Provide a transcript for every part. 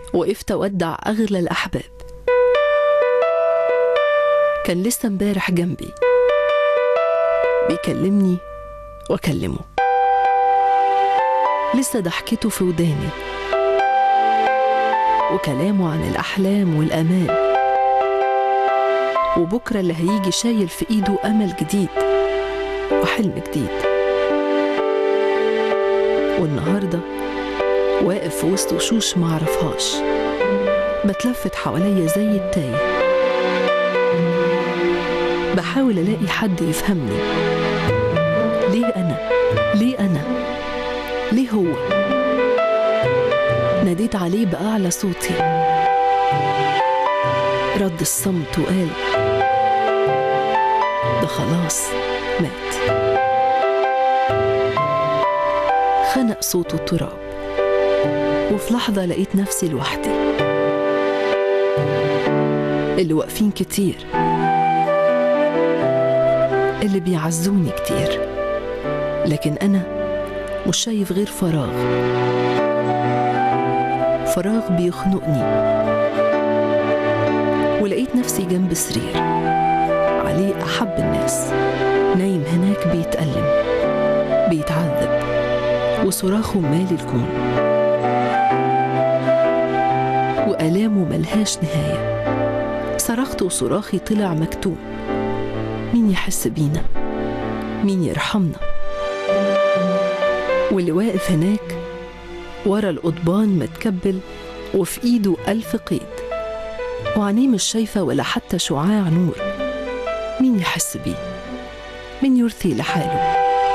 وقفت أودع أغلى الأحباب كان لسه امبارح جنبي بيكلمني وأكلمه لسه ضحكته في وداني وكلامه عن الأحلام والآمال وبكرة اللي هيجي شايل في إيده أمل جديد وحلم جديد والنهاردة واقف في وسط وشوش معرفهاش بتلفت حواليا زي التايه بحاول ألاقي حد يفهمني ليه أنا؟ ليه أنا؟ ليه هو؟ ناديت عليه بأعلى صوتي رد الصمت وقال ده خلاص مات خنق صوته التراب وفي لحظة لقيت نفسي لوحدي اللي واقفين كتير اللي بيعزوني كتير لكن أنا مش شايف غير فراغ فراغ بيخنقني ولقيت نفسي جنب سرير عليه أحب الناس نايم هناك بيتألم بيتعذب وصراخه مالي الكون وآلامه ملهاش نهاية صرخت وصراخي طلع مكتوم مين يحس بينا مين يرحمنا واللي واقف هناك ورا القضبان متكبل وفي ايده ألف قيد وعينيه مش شايفة ولا حتى شعاع نور مين يحس بيه مين يرثي لحاله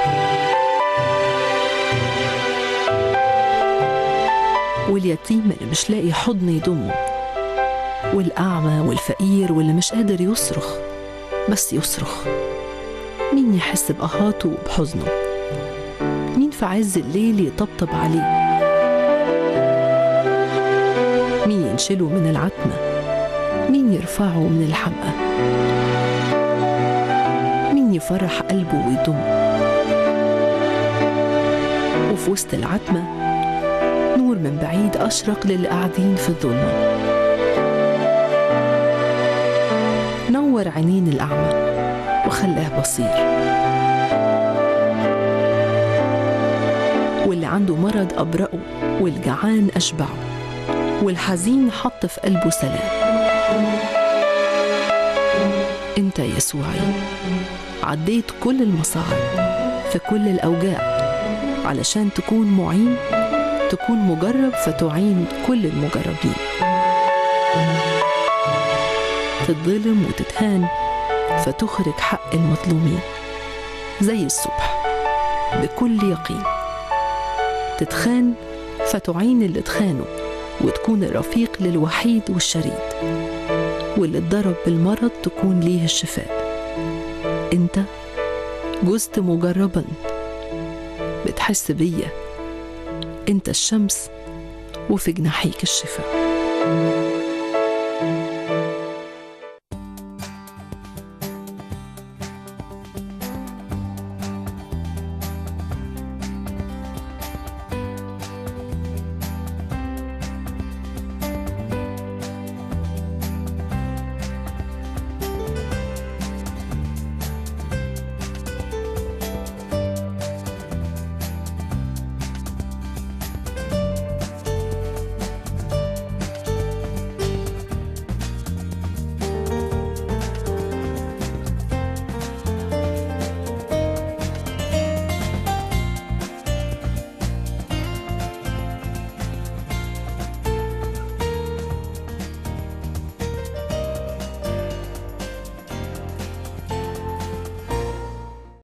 واليتيم اللي مش لاقي حضن يضمه والأعمى والفقير واللي مش قادر يصرخ بس يصرخ مين يحس بقهاته وبحزنه مين في عز الليل يطبطب عليه مين ينشله من العتمة مين يرفعه من الحمقى مين يفرح قلبه ويضمه وفي وسط العتمة نور من بعيد أشرق للي قاعدين في الظلمة نور عينين الأعمى وخلاه بصير واللي عنده مرض أبرأه والجعان أشبعه والحزين حط في قلبه سلام انت يسوعي عديت كل المصاعب في كل الأوجاع علشان تكون معين تكون مجرب فتعين كل المجربين تتظلم وتتهان فتخرج حق المظلومين زي الصبح بكل يقين تتخان فتعين اللي اتخانوا وتكون الرفيق للوحيد والشريد واللي اتضرب بالمرض تكون ليه الشفاء انت جزت مجربا بتحس بيا انت الشمس وفي جناحيك الشفاء